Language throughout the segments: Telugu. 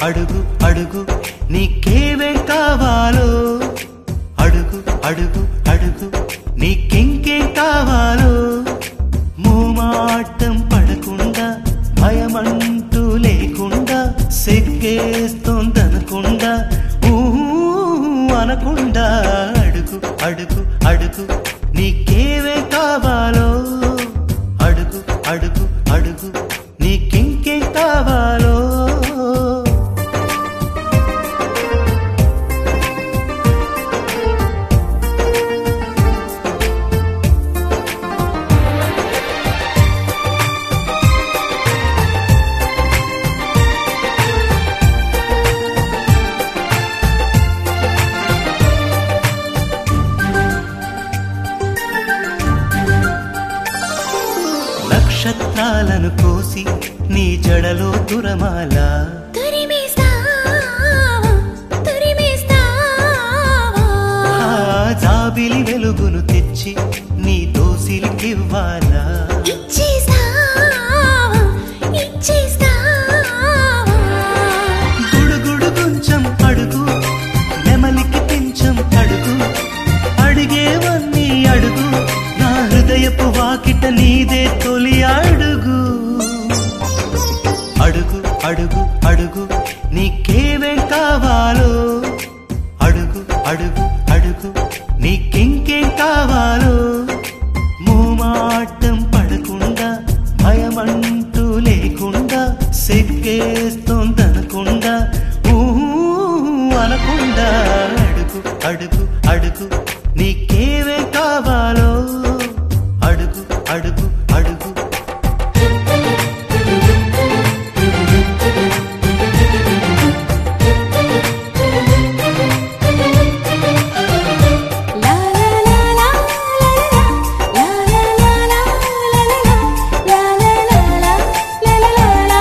అడుగు అడుగు నీకేవేం కావాలో అడుగు అడుగు అడుగు నీకింకేం కావాలో మూమాటం పడకుండా భయమంటూ లేకుండా సిగ్గేస్తోందనకుండా ఊ అనకుండా అడుగు అడుగు అడుగు నీకేవే కావాలో అడుగు అడుగు అడుగు నీకింకేం కావాలో నక్షత్రాలను కోసి నీ జడలో దురమాల తరిమేస్తావా తరిమేస్తావా ఆ జాబిలి వెలుగును తెచ్చి నీ దోసిలికివ్వాలా ఇచ్చేస్తావా ఇచ్చేస్తావా గుడుగుడు కొంచెం అడుగు నెమలికి పెంచం అడుగు అడిగేవన్నీ అడుగు నా హృదయపు వాకిట నీదే తొలి అడుగు అడుగు అడుగు అడుగు నీకేమేం కావాలో అడుగు అడుగు అడుగు నీకింకేం కావాలో మూమాటం పడకుండా భయమంటూ లేకుండా సిగ్గేస్తోందనకుండా ఊ అనకుండా అడుగు అడుగు అడుగు నీకేవే కావాలో అడుగు అడుగు అడుగు లా లా లా లా లా లా లా లా లా లా లా లా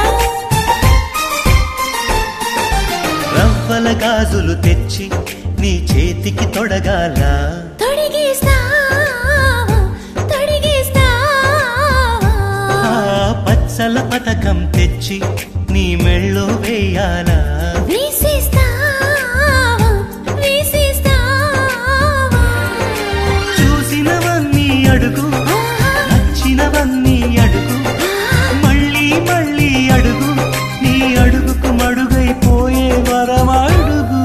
రవ్వల గాజులు తెచ్చి నీ చేతికి తొడగాల తొడిగేస్తావా తొడిగేస్తావా ఆ పచ్చల పథకం తెచ్చి నీ మెళ్ళో వేయాలా వేసేస్తావా వేసేస్తావా చూసినవన్నీ అడుగు నచ్చినవన్నీ అడుగు మళ్ళీ మళ్ళీ అడుగు నీ అడుగుకు మడుగైపోయే వరమడుగు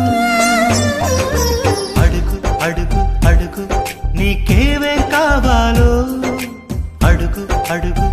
అడుగు అడుగు అడుగు నీకేవే కావాలో అడుగు అడుగు